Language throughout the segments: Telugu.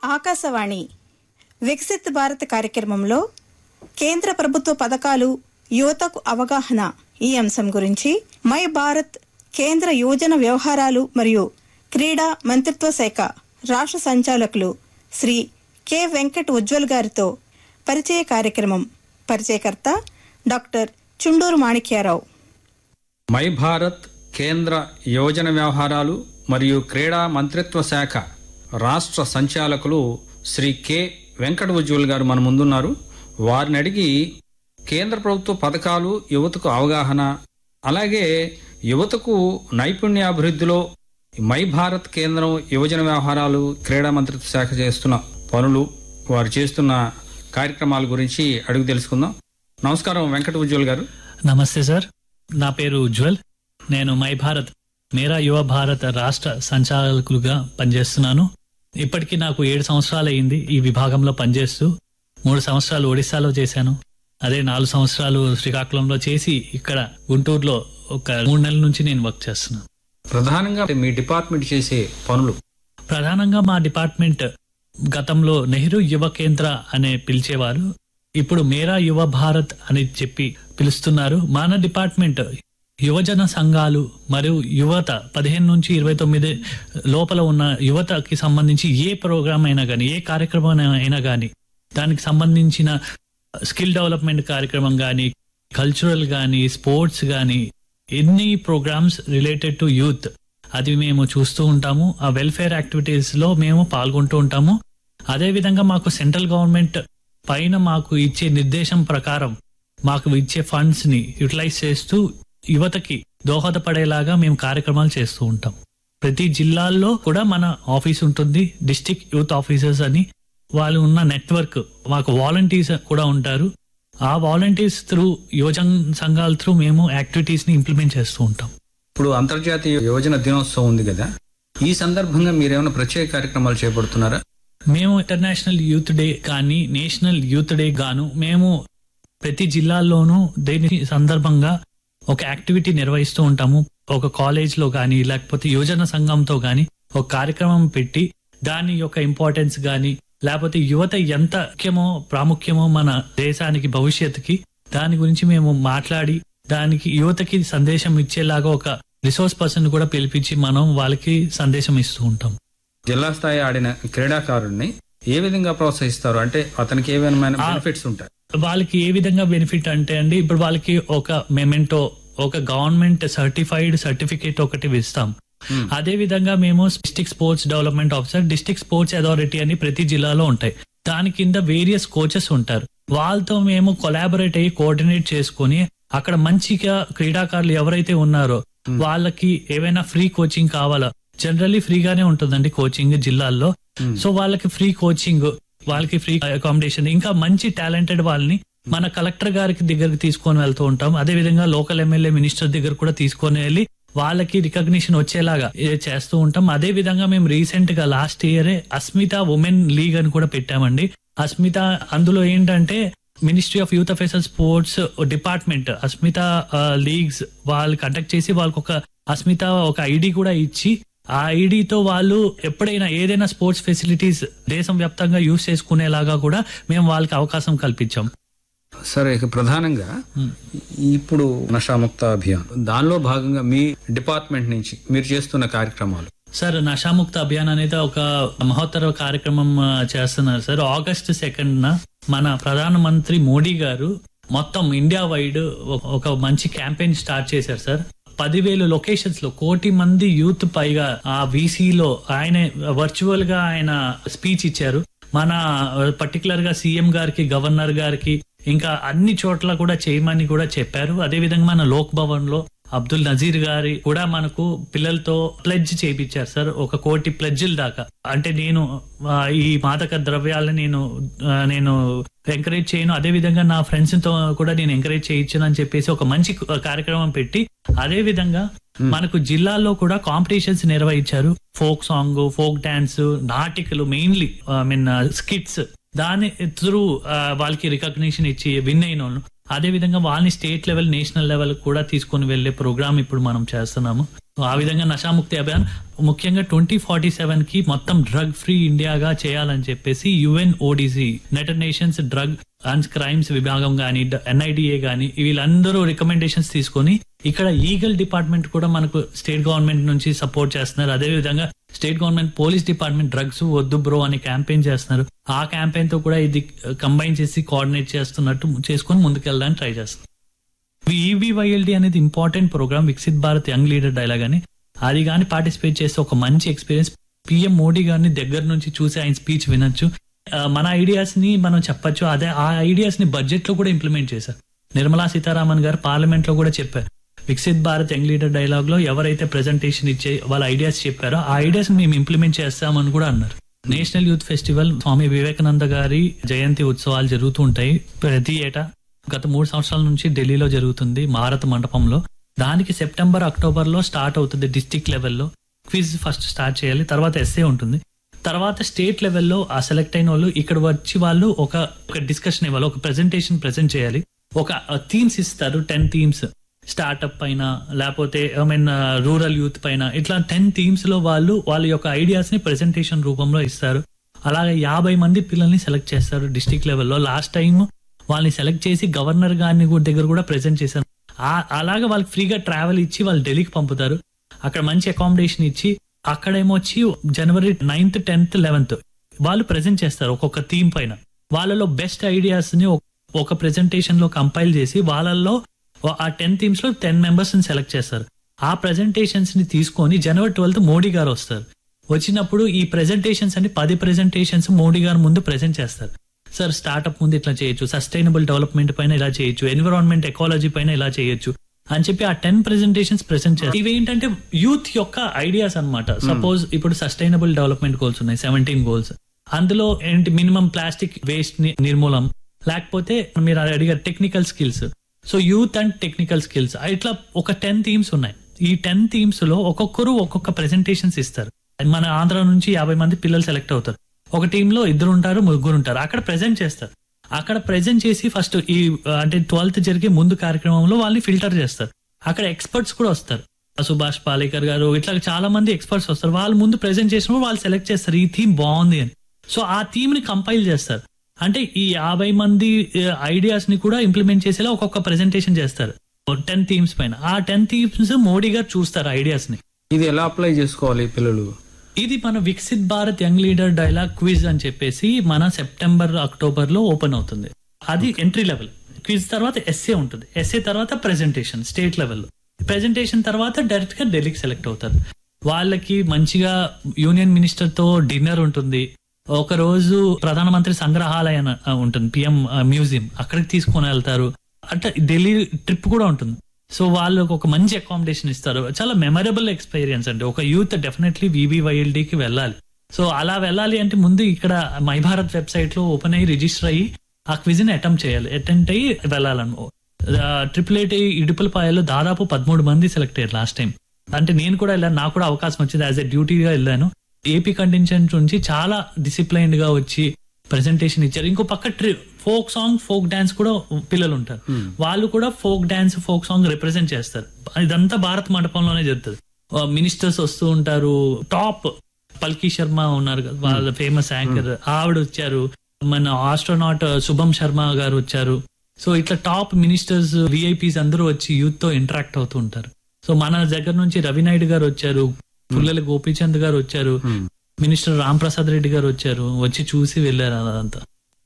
ఆకాశవాణి వికసిత్ భారత్ కార్యక్రమంలో కేంద్ర ప్రభుత్వ పథకాలు యువతకు అవగాహన ఈ అంశం గురించి మై భారత్ కేంద్ర యువజన వ్యవహారాలు మరియు క్రీడా మంత్రిత్వ శాఖ రాష్ట్ర సంచాలకులు శ్రీ కె వెంకట్ ఉజ్వల్ గారితో పరిచయ కార్యక్రమం పరిచయకర్త డాక్టర్ చుండూరు మాణిక్యారావు మై భారత్ కేంద్ర యువజన వ్యవహారాలు మరియు క్రీడా మంత్రిత్వ శాఖ రాష్ట్ర సంచాలకులు శ్రీ కె వెంకట ఉజ్వల్ గారు మన ముందున్నారు వారిని అడిగి కేంద్ర ప్రభుత్వ పథకాలు యువతకు అవగాహన అలాగే యువతకు నైపుణ్యాభివృద్ధిలో మై భారత్ కేంద్రం యువజన వ్యవహారాలు క్రీడా మంత్రిత్వ శాఖ చేస్తున్న పనులు వారు చేస్తున్న కార్యక్రమాల గురించి అడుగు తెలుసుకుందాం నమస్కారం వెంకట ఉజ్వల్ గారు నమస్తే సార్ నా పేరు ఉజ్వల్ నేను మై భారత్ మేరా యువ భారత్ రాష్ట్ర సంచాలకులుగా పనిచేస్తున్నాను ఇప్పటికీ నాకు ఏడు సంవత్సరాలు అయింది ఈ విభాగంలో పనిచేస్తూ మూడు సంవత్సరాలు ఒడిశాలో చేశాను అదే నాలుగు సంవత్సరాలు శ్రీకాకుళంలో చేసి ఇక్కడ గుంటూరులో ఒక మూడు నెలల నుంచి నేను వర్క్ చేస్తున్నాను ప్రధానంగా మీ డిపార్ట్మెంట్ చేసే పనులు ప్రధానంగా మా డిపార్ట్మెంట్ గతంలో నెహ్రూ యువ కేంద్ర అనే పిలిచేవారు ఇప్పుడు మేరా యువ భారత్ అని చెప్పి పిలుస్తున్నారు మన డిపార్ట్మెంట్ యువజన సంఘాలు మరియు యువత పదిహేను నుంచి ఇరవై తొమ్మిది లోపల ఉన్న యువతకి సంబంధించి ఏ ప్రోగ్రామ్ అయినా కానీ ఏ కార్యక్రమం అయినా కానీ దానికి సంబంధించిన స్కిల్ డెవలప్మెంట్ కార్యక్రమం కానీ కల్చరల్ కానీ స్పోర్ట్స్ కానీ ఎన్ని ప్రోగ్రామ్స్ రిలేటెడ్ టు యూత్ అది మేము చూస్తూ ఉంటాము ఆ వెల్ఫేర్ యాక్టివిటీస్ లో మేము పాల్గొంటూ ఉంటాము అదే విధంగా మాకు సెంట్రల్ గవర్నమెంట్ పైన మాకు ఇచ్చే నిర్దేశం ప్రకారం మాకు ఇచ్చే ఫండ్స్ ని యూటిలైజ్ చేస్తూ యువతకి దోహదపడేలాగా మేము కార్యక్రమాలు చేస్తూ ఉంటాం ప్రతి జిల్లాల్లో కూడా మన ఆఫీస్ ఉంటుంది డిస్టిక్ యూత్ ఆఫీసర్స్ అని వాళ్ళు ఉన్న నెట్వర్క్ మాకు వాలంటీర్స్ కూడా ఉంటారు ఆ వాలంటీర్స్ త్రూ యువజన సంఘాల త్రూ మేము యాక్టివిటీస్ ని ఇంప్లిమెంట్ చేస్తూ ఉంటాం ఇప్పుడు అంతర్జాతీయ యువజన దినోత్సవం ఉంది కదా ఈ సందర్భంగా మీరేమైనా ప్రత్యేక కార్యక్రమాలు చేపడుతున్నారా మేము ఇంటర్నేషనల్ యూత్ డే కానీ నేషనల్ యూత్ డే గాను మేము ప్రతి జిల్లాల్లోనూ దీని సందర్భంగా ఒక యాక్టివిటీ నిర్వహిస్తూ ఉంటాము ఒక కాలేజ్ లో కానీ లేకపోతే యువజన సంఘంతో కానీ ఒక కార్యక్రమం పెట్టి దాని యొక్క ఇంపార్టెన్స్ కానీ లేకపోతే యువత ఎంత ముఖ్యమో ప్రాముఖ్యమో మన దేశానికి భవిష్యత్తుకి దాని గురించి మేము మాట్లాడి దానికి యువతకి సందేశం ఇచ్చేలాగా ఒక రిసోర్స్ పర్సన్ కూడా పిలిపించి మనం వాళ్ళకి సందేశం ఇస్తూ ఉంటాం జిల్లా స్థాయి ఆడిన క్రీడాకారుడిని ఏ విధంగా ప్రోత్సహిస్తారు అంటే అతనికి ఏమైనా ఆ- బెనిఫిట్స్ ఉంటాయి వాళ్ళకి ఏ విధంగా బెనిఫిట్ అంటే అండి ఇప్పుడు వాళ్ళకి ఒక మెమెంటో ఒక గవర్నమెంట్ సర్టిఫైడ్ సర్టిఫికేట్ ఒకటి ఇస్తాం Hmm. అదే విధంగా మేము district sports development officer district sports authority అని ప్రతి జిల్లాలో ఉంటాయి దాని కింద వేరియస్ కోచెస్ ఉంటారు వాళ్ళతో మేము కొలాబరేట్ అయ్యి కోఆర్డినేట్ చేసుకుని అక్కడ మంచిగా క్రీడాకారులు ఎవరైతే ఉన్నారో వాళ్ళకి ఏవైనా ఫ్రీ కోచింగ్ కావాలా జనరల్లీ ఫ్రీగానే ఉంటుందండి కోచింగ్ జిల్లాల్లో సో వాళ్ళకి ఫ్రీ కోచింగ్ వాళ్ళకి ఫ్రీ అకామిడేషన్ ఇంకా మంచి టాలెంటెడ్ వాళ్ళని మన కలెక్టర్ గారికి దగ్గరికి తీసుకొని వెళ్తూ ఉంటాం అదే విధంగా లోకల్ ఎమ్మెల్యే మినిస్టర్ దగ్గర కూడా తీసుకొని వెళ్ళి వాళ్ళకి రికగ్నిషన్ వచ్చేలాగా ఇది చేస్తూ ఉంటాం అదే విధంగా మేము రీసెంట్ గా లాస్ట్ ఇయరే అస్మిత ఉమెన్ లీగ్ అని కూడా పెట్టామండి అస్మిత అందులో ఏంటంటే ministry of youth affairs sports department Asmita leagues వాళ్ళు కండక్ట్ చేసి వాళ్ళకి ఒక అస్మిత ఒక ఐడి కూడా ఇచ్చి ఆ ఐడితో వాళ్ళు ఎప్పుడైనా ఏదైనా స్పోర్ట్స్ ఫెసిలిటీస్ దేశం వ్యాప్తంగా యూజ్ చేసుకునేలాగా కూడా మేము వాళ్ళకి అవకాశం కల్పించాం సరే ఇక ప్రధానంగా ఇప్పుడు నషాముక్త అభియాన్ దానిలో భాగంగా మీ డిపార్ట్మెంట్ నుంచి మీరు చేస్తున్న కార్యక్రమాలు సార్ నషాముక్త అభియాన్ అనేది ఒక మహోత్తర కార్యక్రమం ఆ, చేస్తున్నారు సార్ ఆగస్ట్ సెకండ్ న మన ప్రధానమంత్రి మోడీ గారు మొత్తం ఇండియా వైడ్ ఒక- ఒక మంచి క్యాంపెయిన్ స్టార్ట్ చేశారు సార్ పదివేలు లొకేషన్స్ లో కోటి మంది యూత్ పైగా ఆ వీసీలో ఆయన వర్చువల్ గా ఆయన స్పీచ్ ఇచ్చారు మన పర్టికులర్ గా సీఎం గారికి గవర్నర్ గారికి ఇంకా అన్ని చోట్ల కూడా చేయమని కూడా చెప్పారు అదే విధంగా మన లోక్ భవన్ లో అబ్దుల్ నజీర్ గారి కూడా మనకు పిల్లలతో ప్లెడ్జ్ చేయించారు సార్ ఒక కోటి ప్లెడ్జ్ల దాకా అంటే నేను ఆ, ఈ మాదక ద్రవ్యాలను నేను ఆ, నేను ఎంకరేజ్ చేయను అదే విధంగా నా ఫ్రెండ్స్ తో కూడా నేను ఎంకరేజ్ చేయొచ్చును అని చెప్పేసి ఒక మంచి కార్యక్రమం పెట్టి అదే విధంగా మనకు జిల్లాల్లో కూడా కాంపిటీషన్స్ నిర్వహించారు ఫోక్ సాంగ్ ఫోక్ డాన్స్ నాటికలు మెయిన్లీ ఐ మీన్ స్కిట్స్ దాని త్రూ వాళ్ళకి రికగ్నిషన్ ఇచ్చి విన్ అయిన వాళ్ళు అదే విధంగా వాళ్ళని స్టేట్ లెవెల్ నేషనల్ లెవెల్ కూడా తీసుకొని వెళ్లే ప్రోగ్రామ్ ఇప్పుడు మనం చేస్తున్నాము ఆ విధంగా నషాముక్తి అభియాన్ ముఖ్యంగా ట్వంటీ ఫార్టీ సెవెన్ కి మొత్తం డ్రగ్ ఫ్రీ ఇండియాగా చేయాలని చెప్పేసి UN ODC united nations drug and crimes విభాగం గాని ఎన్ఐడిఏ గాని వీళ్ళందరూ రికమెండేషన్స్ తీసుకొని ఇక్కడ ఈగల్ డిపార్ట్మెంట్ కూడా మనకు స్టేట్ గవర్నమెంట్ నుంచి సపోర్ట్ చేస్తున్నారు అదే విధంగా state government police department drugs వద్దు బ్రో అని క్యాంపెయిన్ చేస్తున్నారు ఆ క్యాంపెయిన్ తో కూడా ఇది కంబైన్ చేసి కోఆర్డినేట్ చేస్తున్నట్టు చేసుకొని ముందుకెళ్ళడానికి ట్రై చేస్తున్నారు ఈవీవైఎల్డి అనేది important programme Viksit Bharat young leader dialogue అని అది కానీ పార్టిసిపేట్ చేస్తే ఒక మంచి ఎక్స్పీరియన్స్ పిఎం మోడీ గారిని దగ్గర నుంచి చూసి ఆయన స్పీచ్ వినొచ్చు ఆ, మన ఐడియాస్ ని మనం చెప్పొచ్చు అదే ఆ ఐడియాస్ ని బడ్జెట్ లో కూడా ఇంప్లిమెంట్ చేశారు నిర్మలా సీతారామన్ గారు పార్లమెంట్ లో కూడా చెప్పారు Viksit Bharat young leader dialogue లో ఎవరైతే ప్రెజెంటేషన్ ఇచ్చే వాళ్ళ ఐడియాస్ చెప్పారో ఆ ఐడియాస్ మేము ఇంప్లిమెంట్ చేస్తామని కూడా అన్నారు national youth festival Swami Vivekananda గారి జయంతి ఉత్సవాలు జరుగుతూ ఉంటాయి ప్రతి ఏటా గత మూడు సంవత్సరాల నుంచి ఢిల్లీలో జరుగుతుంది భారత మండపంలో దానికి సెప్టెంబర్ అక్టోబర్ లో స్టార్ట్ అవుతుంది డిస్టిక్ లెవెల్లో క్విజ్ ఫస్ట్ స్టార్ట్ చేయాలి తర్వాత ఎస్ఏ ఉంటుంది తర్వాత స్టేట్ లెవెల్లో ఆ సెలెక్ట్ అయిన వాళ్ళు ఇక్కడ వచ్చి వాళ్ళు ఒక ఒక డిస్కషన్ ఇవ్వాలి ఒక ప్రెజెంటేషన్ ప్రెజెంట్ చేయాలి ఒక థీమ్స్ ఇస్తారు టెన్ థీమ్స్ స్టార్ట్అప్ పైన లేకపోతే ఐ మీన్ రూరల్ యూత్ పైన ఇట్లా టెన్ థీమ్స్ లో వాళ్ళు వాళ్ళ యొక్క ఐడియాస్ ని ప్రెజెంటేషన్ రూపంలో ఇస్తారు అలాగే యాభై మంది పిల్లల్ని సెలెక్ట్ చేస్తారు డిస్టిక్ లెవెల్లో లాస్ట్ టైం వాళ్ళని సెలెక్ట్ చేసి గవర్నర్ గారిని కూడా- దగ్గర కూడా ప్రెజెంట్ చేశారు ఆ- అలాగే వాళ్ళకి ఫ్రీగా ట్రావెల్ ఇచ్చి వాళ్ళు ఢిల్లీకి పంపుతారు అక్కడ మంచి అకామిడేషన్ ఇచ్చి అక్కడేమో వచ్చి జనవరి నైన్త్ టెన్త్ లెవెన్త్ వాళ్ళు ప్రెజెంట్ చేస్తారు ఒక్కొక్క థీమ్ పైన వాళ్ళలో బెస్ట్ ఐడియాస్ ని ఒక- ఒక ప్రెజెంటేషన్ లో కంపైల్ చేసి వాళ్ళల్లో ఆ టెన్ థీమ్స్ లో టెన్ మెంబర్స్ ని సెలెక్ట్ చేస్తారు ఆ ప్రెజెంటేషన్స్ ని తీసుకొని జనవరి ట్వెల్త్ మోడీ గారు వస్తారు వచ్చినప్పుడు ఈ ప్రెజెంటేషన్స్ అన్ని పది ప్రెజెంటేషన్స్ మోడీ గారు ముందు ప్రెజెంట్ చేస్తారు సార్ స్టార్ట్అప్ ముందు ఇట్లా చేయొచ్చు సస్టైనబుల్ డెవలప్మెంట్ పైన ఇలా చేయొచ్చు ఎన్విరాన్మెంట్ ఎకాలజీ పైన ఇలా చేయొచ్చు అని చెప్పి ఆ టెన్ ప్రెజెంటేషన్స్ ప్రెసెంట్ చేస్తారు ఇవేంటంటే యూత్ యొక్క ఐడియాస్ అన్నమాట సపోజ్ ఇప్పుడు సస్టైనబుల్ డెవలప్మెంట్ గోల్స్ ఉన్నాయి సెవెంటీన్ గోల్స్ అందులో ఏంటి మినిమం ప్లాస్టిక్ వేస్ట్ నిర్మూలం లేకపోతే మీరు అడిగారు technical skills so youth and technical skills ఇట్లా ఒక టెన్ థీమ్స్ ఉన్నాయి ఈ టెన్ థీమ్స్ లో ఒక్కొక్కరు ఒక్కొక్క ప్రెజెంటేషన్స్ ఇస్తారు మన ఆంధ్ర నుంచి యాభై మంది పిల్లలు సెలెక్ట్ అవుతారు ఒక టీమ్ లో ఇద్దరు ఉంటారు ముగ్గురు ఉంటారు అక్కడ ప్రెజెంట్ చేస్తారు అక్కడ ప్రెజెంట్ చేసి ఫస్ట్ ఈ ఆ, అంటే ట్వెల్త్ జరిగే ముందు కార్యక్రమంలో వాళ్ళని ఫిల్టర్ చేస్తారు అక్కడ ఎక్స్పర్ట్స్ కూడా వస్తారు సుభాష్ పాలేకర్ గారు ఇట్లా చాలా మంది ఎక్స్పర్ట్స్ వస్తారు వాళ్ళు ముందు ప్రెజెంట్ చేసినప్పుడు వాళ్ళు సెలెక్ట్ చేస్తారు ఈ థీమ్ బాగుంది అని సో ఆ థీమ్ ని కంపైల్ చేస్తారు అంటే ఈ యాభై మంది ఐడియాస్ ని కూడా ఇంప్లిమెంట్ చేసేలా ఒక్కొక్క ప్రెజెంటేషన్ చేస్తారు టెన్ థీమ్స్ పైన ఆ టెన్ థీమ్స్ మోడీ గారు చూస్తారు ఐడియాస్ ని ఇది ఎలా అప్లై చేసుకోవాలి పిల్లలు ఇది మన Viksit Bharat young leader dialogue quiz అని చెప్పేసి మన సెప్టెంబర్ అక్టోబర్ లో ఓపెన్ అవుతుంది అది ఎంట్రీ లెవెల్ క్విజ్ తర్వాత ఎస్ఏ ఉంటుంది ఎస్ఏ తర్వాత ప్రెజెంటేషన్ స్టేట్ లెవెల్లో ప్రెజెంటేషన్ తర్వాత డైరెక్ట్ గా ఢిల్లీకి సెలెక్ట్ అవుతారు వాళ్ళకి మంచిగా యూనియన్ మినిస్టర్ తో డిన్నర్ ఉంటుంది ఒక రోజు ప్రధానమంత్రి సంగ్రహాలయం ఆ, ఉంటుంది పిఎం మ్యూజియం అక్కడికి తీసుకొని వెళ్తారు అంటే ఢిల్లీ ట్రిప్ కూడా ఉంటుంది సో వాళ్ళకి ఒక మంచి అకామిడేషన్ ఇస్తారు చాలా మెమరబుల్ ఎక్స్పీరియన్స్ అండి ఒక యూత్ డెఫినెట్లీ విబివైఎల్డి కి వెళ్ళాలి సో అలా వెళ్ళాలి అంటే ముందు ఇక్కడ మై భారత్ వెబ్సైట్ లో ఓపెన్ అయ్యి రిజిస్టర్ అయ్యి ఆ క్విజ్ ని అటెంప్ట్ చేయాలి అటెంప్ట్ అయ్యి వెళ్ళాలను ట్రిపుల్ ఐటీ ఇడుపులపాయలో దాదాపు పదమూడు మంది సెలెక్ట్ అయ్యారు లాస్ట్ టైం అంటే నేను కూడా వెళ్ళాను నాకు కూడా అవకాశం వచ్చింది యాజ్ ఎ డ్యూటీగా వెళ్ళాను ఏపీ కంటింజెంట్ నుంచి చాలా డిసిప్లైన్డ్ గా వచ్చి ప్రెజెంటేషన్ ఇచ్చారు ఇంకో పక్క ఫోక్ సాంగ్ ఫోక్ డాన్స్ కూడా పిల్లలు ఉంటారు వాళ్ళు కూడా folk dance folk song represent చేస్తారు ఇదంతా భారత్ మండపంలోనే జరుగుతుంది మినిస్టర్స్ వస్తూ ఉంటారు టాప్ పల్కీ శర్మ ఉన్నారు కదా వాళ్ళ ఫేమస్ యాంకర్ ఆవిడ వచ్చారు మన ఆస్ట్రోనాట్ శుభం శర్మ గారు వచ్చారు సో ఇట్లా టాప్ మినిస్టర్స్ విఐపీస్ అందరూ వచ్చి యూత్ తో ఇంటరాక్ట్ అవుతూ ఉంటారు సో మన దగ్గర నుంచి రవినాయుడు గారు వచ్చారు పుల్లెల గోపీచంద్ గారు వచ్చారు మినిస్టర్ రామ్ ప్రసాద్ రెడ్డి గారు వచ్చారు వచ్చి చూసి వెళ్ళారు అదంతా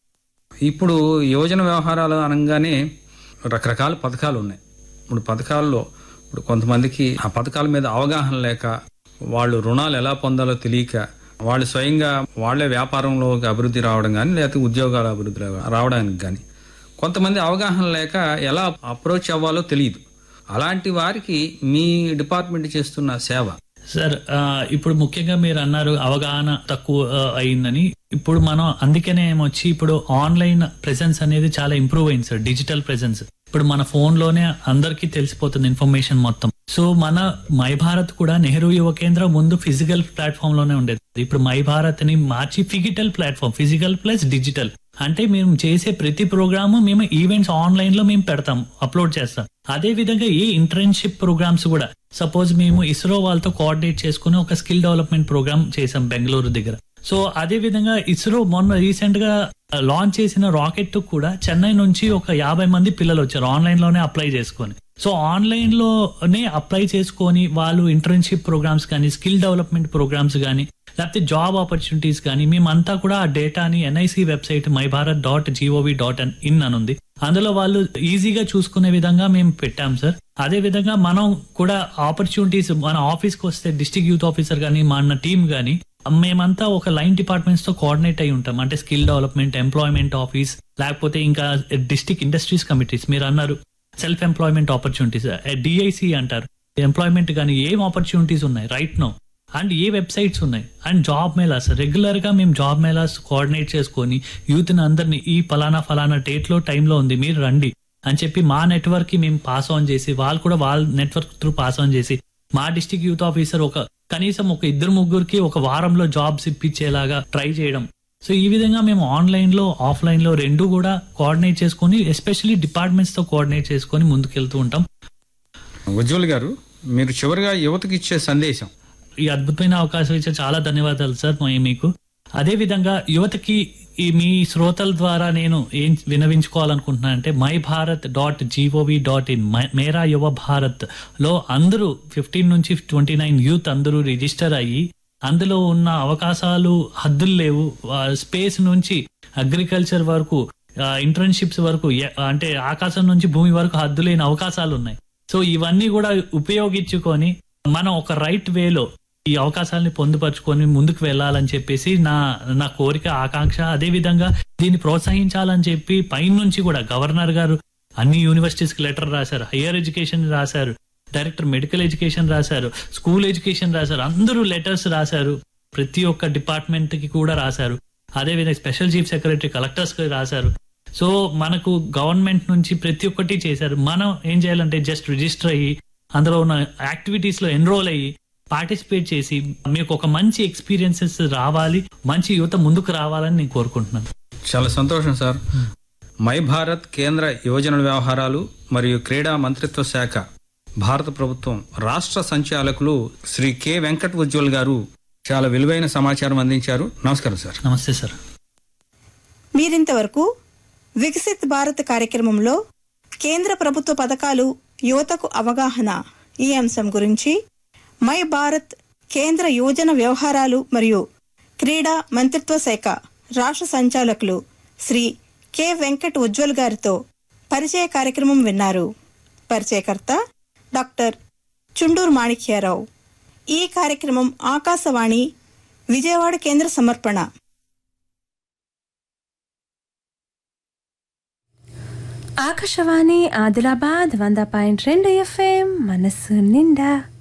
ఇప్పుడు యువజన వ్యవహారాలు అనగానే రకరకాల పథకాలు ఉన్నాయి ఇప్పుడు పథకాల్లో ఇప్పుడు కొంతమందికి ఆ పథకాల మీద అవగాహన లేక వాళ్ళు రుణాలు ఎలా పొందాలో తెలియక వాళ్ళు స్వయంగా వాళ్ళే వ్యాపారంలో అభివృద్ధి రావడం కానీ లేకపోతే ఉద్యోగాల అభివృద్ధి రావ- రావడానికి కానీ కొంతమంది అవగాహన లేక ఎలా అప్రోచ్ అవ్వాలో తెలియదు అలాంటి వారికి మీ డిపార్ట్మెంట్ చేస్తున్న సేవ సార్ ఆ, ఇప్పుడు ముఖ్యంగా మీరు అన్నారు అవగాహన తక్కువ ఆ, అయిందని ఇప్పుడు మనం అందుకనే ఏమొచ్చి ఇప్పుడు ఆన్లైన్ ప్రెసెన్స్ అనేది చాలా ఇంప్రూవ్ అయింది సార్ డిజిటల్ ప్రెసెన్స్ ఇప్పుడు మన ఫోన్ లోనే అందరికీ తెలిసిపోతుంది ఇన్ఫర్మేషన్ మొత్తం సో మన మై భారత్ కూడా నెహ్రూ యువ కేంద్రం ముందు ఫిజికల్ ప్లాట్ఫామ్ లోనే ఉండేది ఇప్పుడు మై భారత్ ని మార్చి phygital platform physical plus digital అంటే మేము చేసే ప్రతి ప్రోగ్రాము మేము ఈవెంట్స్ ఆన్లైన్ లో మేము పెడతాం అప్లోడ్ చేస్తాం అదే విధంగా ఏ ఇంటర్న్షిప్ ప్రోగ్రామ్స్ కూడా సపోజ్ మేము ఇస్రో వాళ్ళతో కోఆర్డినేట్ చేసుకుని ఒక స్కిల్ డెవలప్మెంట్ ప్రోగ్రామ్ చేసాం బెంగళూరు దగ్గర సో అదే విధంగా ఇస్రో మొన్న రీసెంట్ గా లాంచ్ చేసిన రాకెట్ కూడా చెన్నై నుంచి ఒక యాభై మంది పిల్లలు వచ్చారు ఆన్లైన్ లోనే అప్లై చేసుకొని సో ఆన్లైన్ లోనే అప్లై చేసుకొని వాళ్ళు ఇంటర్న్షిప్ ప్రోగ్రామ్స్ కానీ స్కిల్ డెవలప్మెంట్ ప్రోగ్రామ్స్ కానీ లేకపోతే జాబ్ ఆపర్చునిటీస్ కానీ మేమంతా కూడా ఆ డేటాని NIC website my Bharat dot GOV dot in అని ఉంది అందులో వాళ్ళు ఈజీగా చూసుకునే విధంగా మేము పెట్టాం సార్ అదే విధంగా మనం కూడా ఆపర్చునిటీస్ మన ఆఫీస్కి వస్తే డిస్ట్రిక్ట్ యూత్ ఆఫీసర్ కానీ మన టీం కానీ మేమంతా ఒక లైన్ డిపార్ట్మెంట్స్ తో కోఆర్డినేట్ అయి ఉంటాం అంటే స్కిల్ డెవలప్మెంట్ ఎంప్లాయ్మెంట్ ఆఫీస్ లేకపోతే ఇంకా డిస్ట్రిక్ట్ ఇండస్ట్రీస్ కమిటీస్ మీరు అన్నారు సెల్ఫ్ ఎంప్లాయ్మెంట్ ఆపర్చునిటీస్ డిఐసి అంటారు ఎంప్లాయ్మెంట్ కానీ ఏం ఆపర్చునిటీస్ ఉన్నాయి right no and a websites ఉన్నాయి అండ్ జాబ్ మేళాస్ రెగ్యులర్ గా మేము జాబ్ మేళాస్ కోఆర్డినేట్ చేసుకొని యూత్ ని అందరినీ ఈ ఫలానా ఫలానా డేట్ లో టైంలో ఉంది మీరు రండి అని చెప్పి మా నెట్వర్క్ కి మేము పాస్ ఆన్ చేసి వాళ్ళు కూడా వాళ్ళ నెట్వర్క్ త్రూ పాస్ ఆన్ చేసి మా డిస్ట్రిక్ట్ యూత్ ఆఫీసర్ ఒక కనీసం ఒక ఇద్దరు ముగ్గురికి ఒక వారంలో జాబ్స్ ఇప్పించేలాగా ట్రై చేయడం సో ఈ విధంగా మేము ఆన్లైన్ లో ఆఫ్లైన్ లో రెండు కూడా కోఆర్డినేట్ చేసుకొని ఎస్పెషల్లీ డిపార్ట్మెంట్స్ తో కోఆర్డినేట్ చేసుకొని ముందుకెళ్తూ ఉంటాం ఉజ్వల్ గారు మీరు చివరిగా యువతకి ఇచ్చే సందేశం ఈ అద్భుతమైన అవకాశం ఇచ్చే చాలా ధన్యవాదాలు సార్ మా- మీకు అదే విధంగా యువతకి ఈ మీ శ్రోతల ద్వారా నేను ఏం వినవించుకోవాలనుకుంటున్నాను అంటే my Bharat dot GOV dot in Mera Yuva Bharat లో అందరూ ఫిఫ్టీన్ నుంచి ట్వంటీ నైన్ యూత్ అందరూ రిజిస్టర్ అయ్యి అందులో ఉన్న అవకాశాలు హద్దులు లేవు స్పేస్ నుంచి అగ్రికల్చర్ వరకు ఇంటర్న్షిప్స్ వరకు ఎ- అంటే ఆకాశం నుంచి భూమి వరకు హద్దు లేని అవకాశాలు ఉన్నాయి సో ఇవన్నీ కూడా ఉపయోగించుకొని మనం ఒక రైట్ వేలో ఈ అవకాశాలని పొందుపరుచుకొని ముందుకు వెళ్ళాలని చెప్పేసి నా నా కోరిక ఆకాంక్ష అదే విధంగా దీన్ని ప్రోత్సహించాలని చెప్పి పైనుంచి కూడా గవర్నర్ గారు అన్ని యూనివర్సిటీస్ కి లెటర్ రాశారు హయ్యర్ ఎడ్యుకేషన్ రాశారు డైరెక్టర్ మెడికల్ ఎడ్యుకేషన్ రాశారు స్కూల్ ఎడ్యుకేషన్ రాశారు అందరూ లెటర్స్ రాశారు ప్రతి ఒక్క డిపార్ట్మెంట్ కి కూడా రాశారు అదే విధంగా స్పెషల్ చీఫ్ సెక్రటరీ కలెక్టర్స్ కి రాశారు సో మనకు గవర్నమెంట్ నుంచి ప్రతి ఒక్కటి చేశారు మనం ఏం చేయాలంటే జస్ట్ రిజిస్టర్ అయ్యి అందులో ఉన్న యాక్టివిటీస్ లో ఎన్రోల్ అయ్యి పార్టిసిపేట్ చేసి మీకు ఒక మంచి ఎక్స్పీరియన్సెస్ రావాలి మంచి యువత ముందుకు రావాలని నేను కోరుకుంటున్నాను చాలా సంతోషం సార్ మై భారత్ కేంద్ర యువజన వ్యవహారాలు మరియు క్రీడా మంత్రిత్వ శాఖ భారత ప్రభుత్వం రాష్ట్ర సంచాలకులు శ్రీ కె వెంకట్ ఉజ్వల్ గారు చాలా విలువైన సమాచారం అందించారు నమస్కారం సార్ నమస్తే సార్ మీరింతవరకు వికసిత్ భారత్ కార్యక్రమంలో కేంద్ర ప్రభుత్వ పథకాలు యువతకు అవగాహన ఈ అంశం గురించి మై భారత్ కేంద్ర యువజన వ్యవహారాలు మరియు క్రీడా మంత్రిత్వ శాఖ రాష్ట్ర సంచాలకులు శ్రీ కె వెంకట్ ఉజ్వల్ గారితో పరిచయ కార్యక్రమం విన్నారు పరిచయకర్త డాక్టర్ చుండూరు మాణిక్యారావు ఈ కార్యక్రమం ఆకాశవాణి విజయవాడ కేంద్ర సమర్పణ ఆకాశవాణి ఆదిలాబాద్ వంద పాయింట్ రెండు ఎఫ్ఎం మనస్సు నిండా